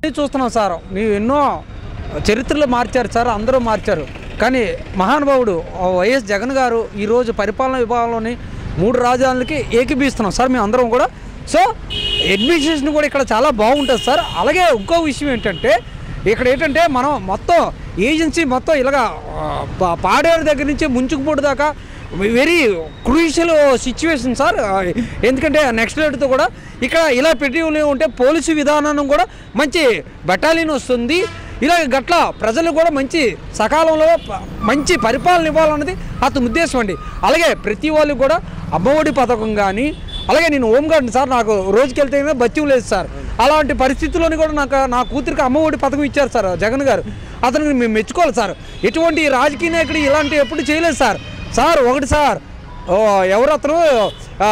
చూస్తున్నాం సార్ ನೀವು ఎన్నో చరిత్రలు మార్చారు సార్ అందరూ మార్చారు కానీ మహానుభావుడు ఆ వైఎస్ జగన్ గారు ఈరోజు పరిపాలన విభాగంలోని మూడు రాజధానులకి ఏకీపిస్తున్నాం సార్ మేము అందరం కూడా సో అడ్మినిస్ట్రేషన్ కూడా ఇక్కడ చాలా బాగుంటుంది సార్ అలాగే ఇంకో విషయం ఏంటంటే ఇక్కడ ఏంటంటే మనం మొత్తం ఏజెన్సీ మొత్తం ఇలాగా ఆ, పా- పాడేరు దగ్గర నుంచి ముంచుకుపోటు దాకా వెరీ క్రూషియల్ సిచ్యువేషన్ సార్ ఆ, ఎందుకంటే నెక్స్ట్ రేటుతో కూడా ఇక్కడ ఇలా పెట్టి ఉంటే పోలీసు విధానం కూడా మంచి బెటాలియన్ వస్తుంది ఇలా గట్ల ప్రజలు కూడా మంచి సకాలంలో ప- మంచి పరిపాలన ఇవ్వాలన్నది అతని ఉద్దేశం అండి అలాగే ప్రతి వాళ్ళకి కూడా అమ్మఒడి పథకం కానీ అలాగే నేను హోంగార్డ్ని సార్ నాకు రోజుకి వెళ్తే బత్యం లేదు సార్ అలాంటి పరిస్థితుల్లోని కూడా నాకు నా కూతురికి అమ్మఒడి పథకం ఇచ్చారు సార్ జగన్ గారు అతనికి మేము మెచ్చుకోవాలి సార్ ఎటువంటి రాజకీయ నాయకుడు ఇలాంటి ఎప్పుడు చేయలేదు సార్ సార్ ఒకటి సార్ ఓ, ఎవరు అతను ఆ,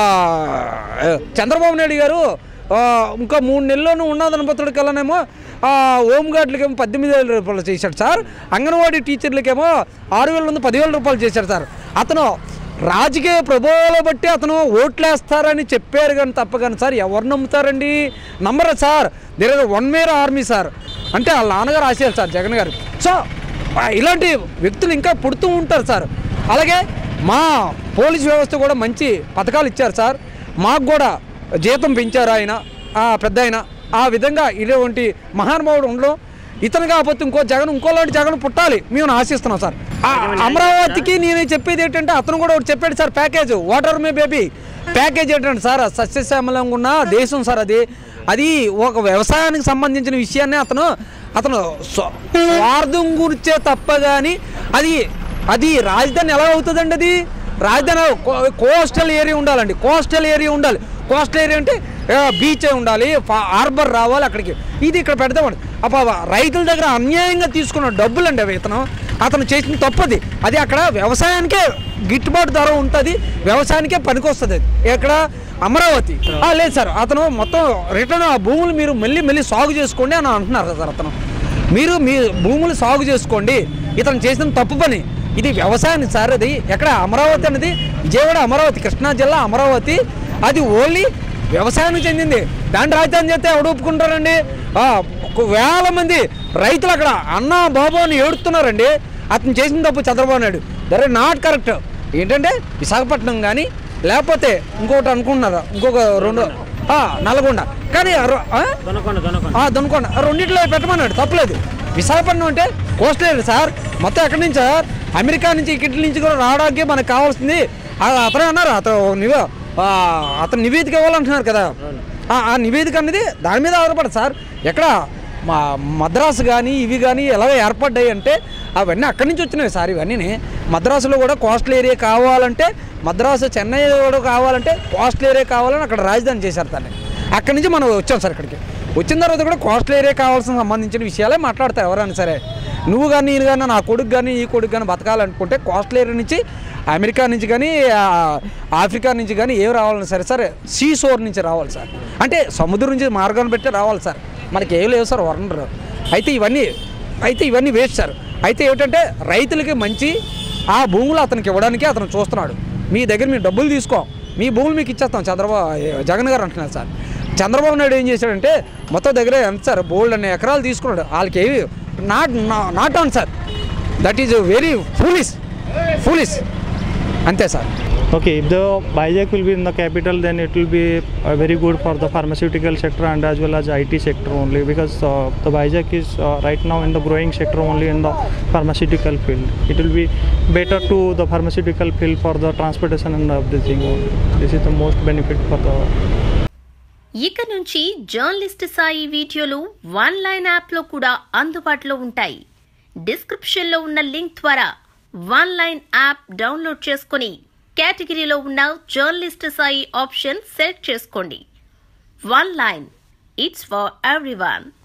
చంద్రబాబు నాయుడు గారు ఆ, ఇంకా మూడు నెలల్లోనూ ఉన్నదనపత్రుడి కల్లానేమో హోమ్ గార్డులకేమో పద్దెనిమిది వేల రూపాయలు చేశాడు సార్ అంగన్వాడీ టీచర్లకేమో ఆరు వేల నుండి పదివేల రూపాయలు చేశాడు సార్ అతను రాజకీయ ప్రభావాలు బట్టి అతను ఓట్లేస్తారని చెప్పారు కానీ తప్ప కానీ సార్ ఎవరు నమ్ముతారండి నమ్మరు sir there is one more army sir అంటే వాళ్ళ నాన్నగారు ఆశయాలు సార్ జగన్ గారు సో ఆ, ఇలాంటి వ్యక్తులు ఇంకా పుడుతూ ఉంటారు సార్ అలాగే మా పోలీస్ వ్యవస్థ కూడా మంచి పథకాలు ఇచ్చారు సార్ మాకు కూడా జీతం పెంచారు ఆయన ఆ పెద్ద ఆయన ఆ విధంగా ఇటువంటి మహానుభావుడు ఉండడం ఇతను కాకపోతే ఇంకో జగన్ ఇంకోలాంటి జగన్ పుట్టాలి మేము ఆశిస్తున్నాం సార్ ఆ అమరావతికి నేను చెప్పేది ఏంటంటే అతను కూడా ఒకటి చెప్పాడు sir package water maybe package ఏంటంటే సార్ సస్యశ్యామలంగా ఉన్న దేశం సార్ అది అది ఒక వ్యవసాయానికి సంబంధించిన విషయాన్ని అతను అతను స్వ- స్వార్థం గురించే తప్ప కానీ అది అది రాజధాని ఎలా అవుతుందండి అది రాజధాని కో- కోస్టల్ ఏరియా ఉండాలండి కోస్టల్ ఏరియా ఉండాలి కోస్టల్ ఏరియా అంటే ఆ, బీచ్ ఉండాలి ఫా- హార్బర్ రావాలి అక్కడికి ఇది ఇక్కడ పెడతామండి అప్ప రైతుల దగ్గర అన్యాయంగా తీసుకున్న డబ్బులు అండి అవి ఇతను అతను చేసిన తప్పది అది అక్కడ వ్యవసాయానికే గిట్టుబాటు ధర ఉంటుంది వ్యవసాయానికే పనికొస్తుంది అది ఎక్కడ అమరావతి ఆ, లేదు సార్ అతను మొత్తం రిటర్న్ ఆ భూములు మీరు మళ్ళీ మళ్ళీ సాగు చేసుకోండి అని అంటున్నారు కదా సార్ అతను మీరు మీ భూములు సాగు చేసుకోండి ఇతను చేసిన తప్పు పని ఇది వ్యవసాయానికి సార్ అది ఎక్కడ అమరావతి అనేది విజయవాడ అమరావతి కృష్ణా జిల్లా అమరావతి అది ఓన్లీ వ్యవసాయానికి చెందింది దాని రాజధాని చేస్తే ఎవడు ఒప్పుకుంటారండి ఆ, ఒక వేల మంది రైతులు అక్కడ అన్న బాబు అని ఏడుతున్నారండి అతను చేసిన తప్పు Chandrababu Naidu there not correct ఏంటంటే విశాఖపట్నం కానీ లేకపోతే ఇంకొకటి అనుకుంటున్నారు ఇంకొక రెండు ఆ, నల్గొండ కానీ అర- ఆ? ఆ, దొనకొండ ఆ రెండిట్లో పెట్టమన్నాడు తప్పలేదు విశాఖపట్నం అంటే కోస్టల్ ఏరియా సార్ మొత్తం ఎక్కడి నుంచి సార్ అమెరికా నుంచి ఇక్కడి నుంచి కూడా రావడానికి మనకు కావాల్సింది ఆ, అతనే అన్నారు అతను ఒక నివే ఆ, అతను నివేదిక ఇవ్వాలంటున్నారు కదా ఆ, ఆ నివేదిక అనేది దాని మీద ఆధారపడదు సార్ ఎక్కడ మా మద్రాసు కానీ ఇవి కానీ ఎలా ఏర్పడ్డాయి అంటే అవన్నీ అక్కడి నుంచి వచ్చినాయి సార్ ఇవన్నీ మద్రాసులో కూడా కోస్టల్ ఏరియా కావాలంటే మద్రాసు చెన్నై కూడా కావాలంటే కోస్టల్ ఏరియా కావాలని అక్కడ రాజధాని చేశారు దాన్ని అక్కడి నుంచి మనం వచ్చాం సార్ ఇక్కడికి వచ్చిన తర్వాత కూడా కోస్టల్ ఏరియా కావాల్సిన సంబంధించిన విషయాలే మాట్లాడతారు ఎవరైనా సరే నువ్వు కానీ నేను కానీ నా కొడుకు కానీ ఈ కొడుకు కానీ బతకాలనుకుంటే కోస్టల్ ఏరియా నుంచి అమెరికా నుంచి కానీ ఆ, ఆఫ్రికా నుంచి కానీ ఏం రావాలన్నా సరే సరే సీ సోర్ నుంచి రావాలి సార్ అంటే సముద్రం నుంచి మార్గాన్ని పెట్టి రావాలి సార్ మనకి ఏం లేవు సార్ వనరు అయితే ఇవన్నీ అయితే ఇవన్నీ వేస్ట్ సార్ అయితే ఏమిటంటే రైతులకి మంచి ఆ భూములు అతనికి ఇవ్వడానికి అతను చూస్తున్నాడు మీ దగ్గర మీరు డబ్బులు తీసుకో మీ భూములు మీకు ఇచ్చేస్తాం చంద్రబాబు జగన్ గారు అంటున్నారు సార్ చంద్రబాబు నాయుడు ఏం చేశాడంటే మొత్తం దగ్గర ఎంత సార్ బోల్డ్ అనే ఎకరాలు తీసుకున్నాడు వాళ్ళకి ఏవి not not on sir that is very foolish foolish అంతే sir Okay, if the Vizag will be in the capital, then it will be uh, very good for the pharmaceutical sector and as well as IT sector only because uh, the Vizag is uh, right now in the growing sector only in the pharmaceutical field. It will be better to the pharmaceutical field for the transportation and everything. only. This is the most benefit for the ఇక నుంచి journalist Sai వీడియోలు one line యాప్లో కూడా అందుబాటులో ఉంటాయి డిస్క్రిప్షన్లో ఉన్న link ద్వారా వన్ లైన్ యాప్ డౌన్లోడ్ చేసుకొని కేటగిరీలో ఉన్న జర్నలిస్ట్ సాయి ఆప్షన్ సెలెక్ట్ చేసుకోండి one line it's for everyone